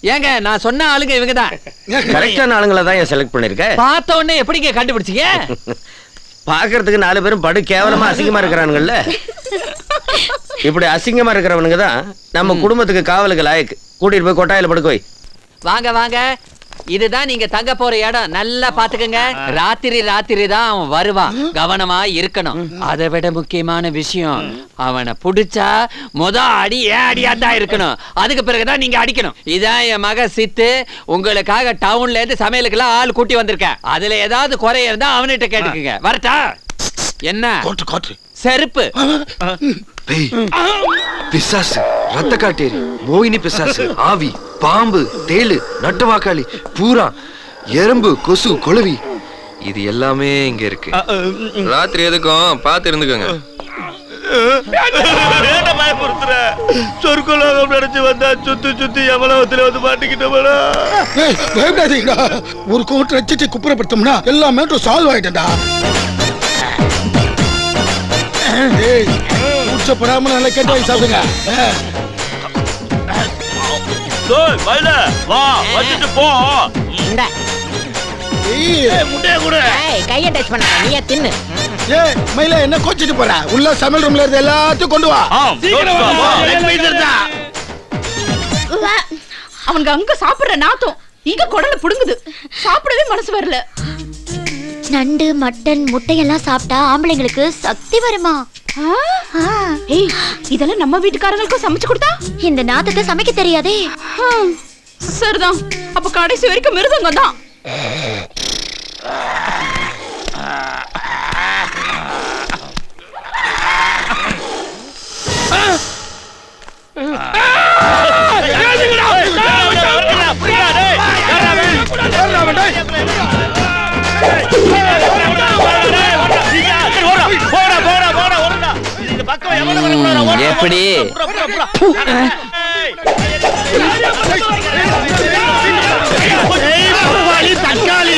ஏங்க நான் சொன்ன ஆளுங்க இவங்க தான் கரெக்டான ஆளுங்களை தான் ஏன் செலக்ட் பண்ணிருக்க பார்த்த உடனே எப்படிங்க கண்டுபிடிச்சீங்க பாக்குறதுக்கு நாலு பேரும் படு கேவலமா அசிங்கமா இருக்கிறானுங்கல்ல இப்படி அசிங்கமா இருக்கிறவனுங்க தான் நம்ம குடும்பத்துக்கு காவலுக்கு லாயக்கு கூட்டிட்டு போய் கொட்டாயில படுக்க வை வாங்க வாங்க இதுதான் நீங்க தங்க போற இடம் நல்லா பாத்துக்கங்க ராத்திரி ராத்திரி தான் அவன் வருவான் கவனமா இருக்கணும் அதை விட முக்கியமான விஷயம் அவனை புடிச்சா முத அடி ஏன் அடியா தான் இருக்கணும் அதுக்கு பிறகுதான் நீங்க அடிக்கணும் இதான் என் மக சித்து உங்களுக்காக டவுன்ல இருந்து சமையலுக்கெல்லாம் ஆள் கூட்டி வந்திருக்கேன் அதுல ஏதாவது குறை இருந்தா அவன்கிட்ட கேட்டுக்குங்க வரட்டா என்ன காற்று காற்று செருப்பு பேய் பிசாசு ரத்த காட்டேரி மோகினி பிசாசு ஆவி பாம்பு தேளு நட்டுவாக்காளி பூரா எறும்பு கொசு கொழுவி இது எல்லாமே இங்க இருக்கு ராத்திரி எதுக்கும் பார்த்து இருந்துக்கோங்க என்ன பயப்படுத்துற சொற்கொள்ளாக நினைச்சு வந்தா சுத்தி சுத்தி எவ்வளவுத்துல வந்து மாட்டிக்கிட்டோம்டா ஏய், பயப்படாதீங்கடா ஒரு கோட்டை வச்சுட்டு குப்புறப்படுத்தோம்னா எல்லா மேட்டும் சால்வ் ஆயிட்டா ஏய் உச்சப்படாம நல்லா கேட்டு வாங்கி சாப்பிடுங்க டேய் மயில வா வச்சுட்டு போ இந்த ஏய், முட்டைய கொடு ஏய் கையை டச் பண்ண நீயே தின்னு ஏய் மயில என்ன கோச்சிட்டு போற உள்ள சமையல் ரூம்ல இருந்து எல்லாத்தையும் கொண்டு வா சீக்கிரம் வா லெக் பீஸ் இருந்தா அவனுக்கு அங்க சாப்பிடுற நாத்தம் இங்க குடல புடுங்குது சாப்பிடவே மனசு வரல நண்டு மட்டன் முட்டையெல்லாம் சாப்பிட்டா ஆம்பளைங்களுக்கு சக்தி வருமா ஆ? ஏய் இதெல்லாம் நம்ம வீட்டுக்காரங்களுக்கும் சமைச்சு கொடுத்தா இந்த நாத்தத்தை சமைக்க தெரியாதே ஹம், சரிதான் அப்ப கடைசி வரைக்கும் மிருதங்கம் தான் எப்படி தக்காளி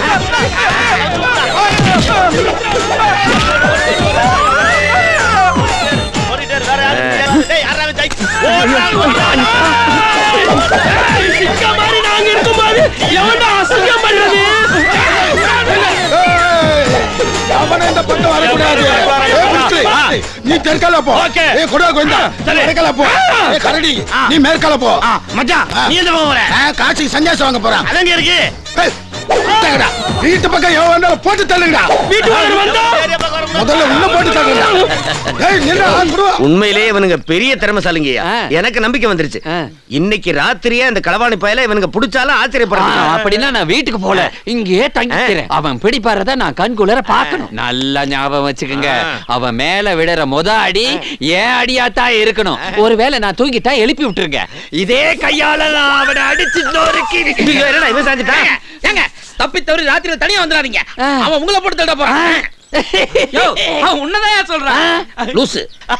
அவனை இந்த பக்கம் வரக்கூடாது ஏய், புடிச்சு. நீ தெற்கால போ ஓகே. ஏய் கொடா கோயந்தா சரி. தெற்கால போ ஏய் கரடி நீ மேற்கால போ மச்சான் நீ எந்த பக்கம் வர ஆ, காசிக்கு சன்னியாசம் வாங்க போறான் அதங்க இருக்கு ஏய், விட்டாங்கடா. வீட்டு பக்கம் எவன் வந்தாலும் போட்டு தள்ளுங்கடா வீட்டுக்கு வந்தா முதல்ல உள்ள போட்டு தள்ளுங்கடா ஏய் நில்லா குடுவா உண்மையிலேயே இவனுங்க பெரிய திறமைசாலிங்கய்யா ஆ. எனக்கு நம்பிக்கை வந்துருச்சு ஆ. இன்னைக்கு ராத்திரியே அந்த களவாணி பயல இவனுங்க புடிச்சாலும் ஆ, ஆச்சரியப்படுறாங்க அப்படின்னா நான் வீட்டுக்கு போல இங்கேயே தங்கிக்கிறேன் அவன் பிடிப்பாரத நான் கண்குளர பார்க்கணும் நல்லா ஞாபகம் வச்சுக்கோங்க அவன் மேல விடுற முத அடி ஏன் அடியா தான் இருக்கணும் ஒருவேளை நான் தூங்கிட்டா எழுப்பி விட்டுருங்க இதே கையால நான் அவனை அடிச்சு நொறுக்கி ஐயோ, என்னடா இவன் சாஞ்சிட்டான் ஏங்க தப்பி தவறி ராத்திரில தனியா வந்துடாதீங்க ஆ. அவன் உங்களை போட்டு தட போறான் யோ அவன் உன்னதான் சொல்றான் லூசு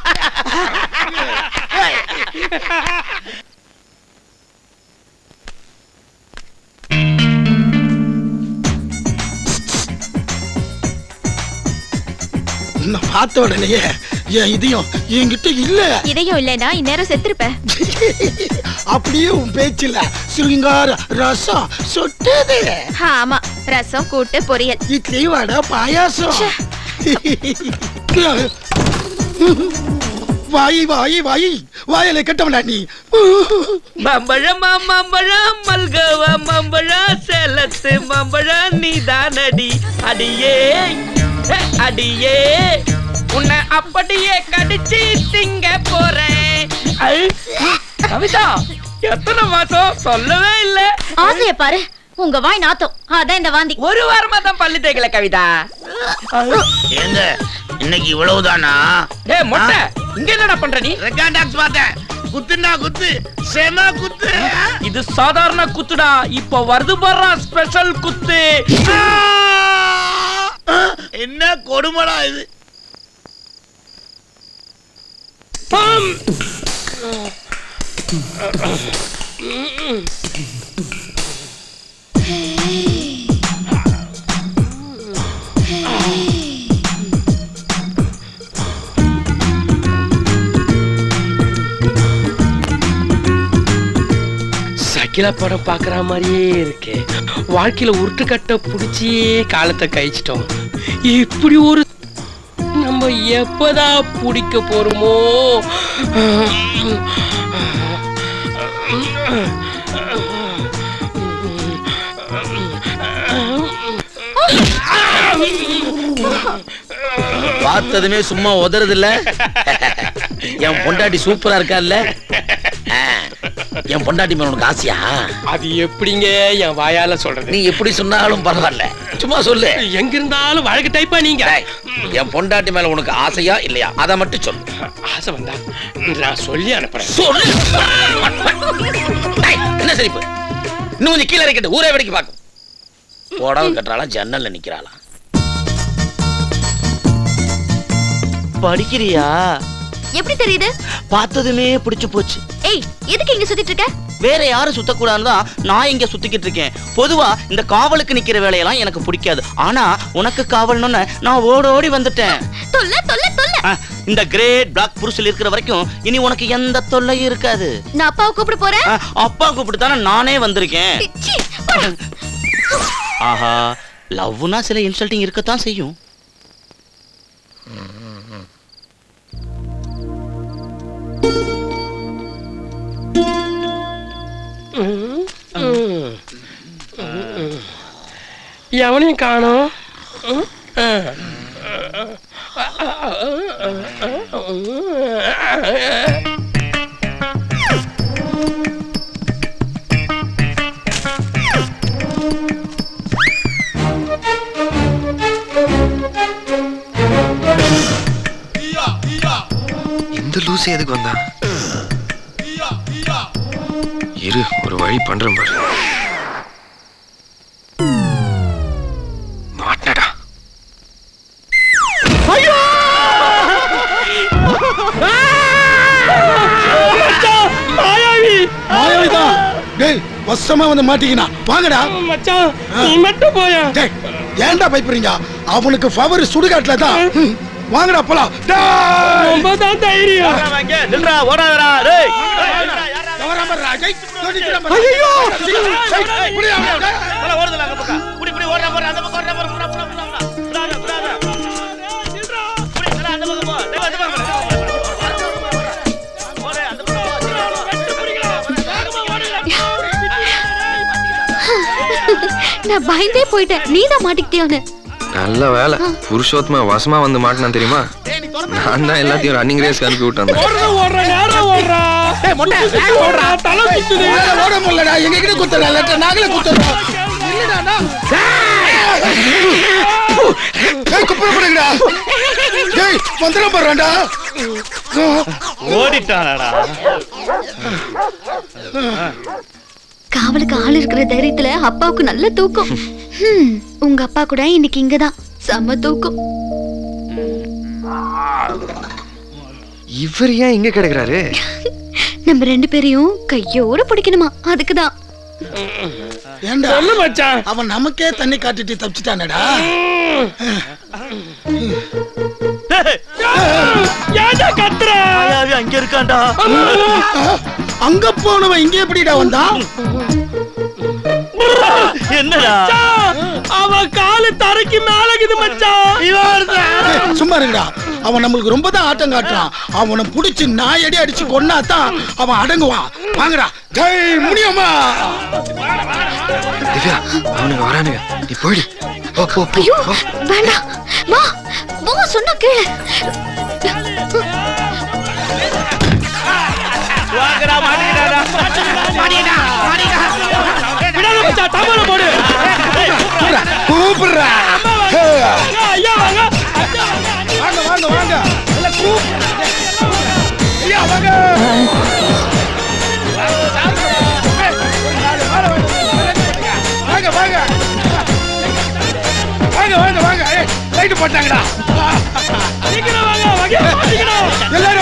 நான் பார்த்த உடனேயே என் இதையும் என்கிட்ட இல்ல இதையும் இல்லைன்னா இந்நேரம் செத்துருப்பேன் அப்படியே உன் பேச்சுல சிருங்கார ரசம் சொட்டது ஆமா ரசம் கூட்டு பொரியல் இட்லி வடை பாயாசம் வாய் வாய் வாய் வாயில கட்டவனா நீ மம்பழம் மம்பழம் மல்கவ மம்பழம் செலத்து மம்பழம் நீதானடி அடியே ஹே, அடியே உன்னை அப்படியே கடிச்சு திங்க போறேன் ஐ, கவிதா எத்தனை மாசம் சொல்லவே இல்ல ஆசைய பாரு உங்க வாய் நாத்தம் அதான் இந்த வாந்தி ஒரு வாரமா தான் பல்லு தேய்க்கல கவிதா ஏங்க இன்னைக்கு இவ்வளவுதானா டேய் மொட்டை இங்க என்னடா பண்ற நீ ரெக்கார்ட் டாக்ஸ் பார்த்தேன் குத்துனா குத்து செம குத்து இது சாதாரண குத்துடா இப்போ வருது பாரு ஸ்பெஷல் குத்து என்ன கொடுமடா இது சட் அகிலா படம் பாக்குற மாதிரியே இருக்கு வாழ்க்கையில உருட்டுக்கட்டை பிடிச்சி காலத்தை கழிச்சிட்டோம் இப்படி ஒரு நம்ம எப்பதான் பிடிக்க போறோமோ பார்த்ததுமே சும்மா உதறது இல்ல என் பொண்டாட்டி சூப்பரா இருக்கா இல்ல என் பொண்டாட்டி மேல உனக்கு ஆசையா அது எப்படிங்க என் வாயால சொல்றது நீ எப்படி சொன்னாலும் பரவாயில்ல சும்மா சொல்லு எங்க இருந்தாலும் வழக்கு டைப்பா நீங்க டேய், என் பொண்டாட்டி மேல உனக்கு ஆசையா இல்லையா அதை மட்டும் சொல்லு ஆசை வந்தா நான் சொல்லி அனுப்புறேன் சொல்லு டேய், என்ன சிரிப்பு இன்னும் கொஞ்சம் கீழே இறக்கிட்டு ஊரே வெடிக்க பார்க்கும் புடவை கட்டுறாளாம் ஜன்னல்ல நிக்கிறாளாம் படிக்கிறியா எப்படி தெரியுது பார்த்ததுமே பிடிச்சு போச்சு ஏய் எதுக்கு இங்க சுத்திட்டு இருக்க வேற யாரும் சுத்தக்கூடாதுன்னு தான் நான் இங்க சுத்திக்கிட்டு இருக்கேன் பொதுவா இந்த காவலுக்கு நிக்கிற வேலையெல்லாம் எனக்கு பிடிக்காது ஆனா உனக்கு காவல்னு நான் ஓடி ஓடி வந்துட்டேன் தொல்ல தொல்ல தொல்ல ஆ, இந்த கிரேட் பிளாக் புருஷில் இருக்கிற வரைக்கும் இனி உனக்கு எந்த தொல்லையும் இருக்காது நான் அப்பாவை கூப்பிட போறேன் ஆ, அப்பா கூப்பிட்டு தானே நானே வந்திருக்கேன் சீ, போடா. ஆஹா லவ்னா சில இன்சல்ட்டிங் இருக்கத்தான் செய்யும் எவனையும் காணும் இந்த லூசு எதுக்கு வந்தா இரு ஒரு வழி பண்றேன் பாரு மாட்டினடா மாயாவிதான் டேய் வசமா வந்து மாட்டிக்கினா வாங்கடா மச்சான் நீ மட்டும் போயா டேய் ஏன்டா பயப்படுறீங்க அவனுக்கு ஃபவர் சுடுகாட்டுல தான் ம், வாங்கடா போலாம் டேய் ரொம்ப தான் தைரியம் ஓடாதடா டேய் தவறாம இருடா, டேய், தோண்டிக்கிறா பாரு. ஐயையோ! டேய், புடியா, டேய். ஓடுதுல அங்க பக்கம் புடி புடி ஓடுறா போற அந்த பக்கம் ஓடுறா போற புடா புடா புடா புடா புடா புடா புடி புடா அந்த பக்கம் போ டேய் அந்த பக்கம் ஓடு அந்த நான் பயந்தே போயிட்டேன் நீ தான் மாட்டிக்கிட்டியோன்னு நல்ல வேலை புருஷோத்தமா வசமா வந்து மாட்டினான் தெரியுமா நான் தான் எல்லாத்தையும் ரன்னிங் ரேஸ்க்கு அனுப்பி விட்டேன் ஓடுற ஓடுற நேரம் ஓடுறா சுத்தி ஓடுறா தலை சுத்துது மேல ஓட முடியலடா எங்க கிட்ட குத்துறா இல்லாட்டா நாங்களே குத்துறோம் இல்லடா நான். டேய் குப்பை போடுங்கடா டேய் வந்துடும் போடுறான்டா ஓடிட்டானடா காவலுக்கு ஆள் இருக்கிற தைரியத்துல அப்பாவுக்கு நல்ல தூக்கம் ஹம், உங்க அப்பா கூட இன்னைக்கு இங்கதான் செம்ம தூக்கம் இவர் ஏன் இங்க கிடக்குறாரு நம்ம ரெண்டு பேரையும் கையோட பிடிக்கணுமா அதுக்குதான் ஏன்டா சொல்லு மச்சான் அவன் நமக்கே தண்ணி காட்டிட்டு தப்பிச்சிட்டானடா ஏன்டா கத்துற மாயாவி அங்க இருக்கான்டா அங்க போனவன் இங்க எப்படிடா வந்தான் என்னடா மச்சான், அவன் காலு தரைக்கு மேல இருக்குது மச்சான் ஏய், சும்மா இருங்கடா அவன் நம்மளுக்கு ரொம்ப தான் ஆட்டம் காட்டுறான் அவனை புடிச்சு நாயடி அடிச்சு கொன்னா தான் அவன் அடங்குவான் வாங்கடா ஜெய் முடியுமா திவ்யா அவனுங்க வரானுங்க நீ போயிடு போ போ போ ஐயோ போ. வேண்டாம் வா வா சொன்னா கேளு வாங்கடா மாட்டிக்கிட்டாடா மாட்டிக்கிட்டா மாட்டிக்கிட்டா விடாத மச்சான் தபால போடு கூப்பிடுறா ஐயா வாங்க வாங்க வாங்க வாங்க எல்லாம் கூப்பிடு. ஐயா வாங்க வாங்க வாங்க வாங்க வாங்க வாங்க ஏய் லைட் போட்டாங்கடா சீக்கிரம் வாங்க வாங்க சீக்கிரம் எல்லாம்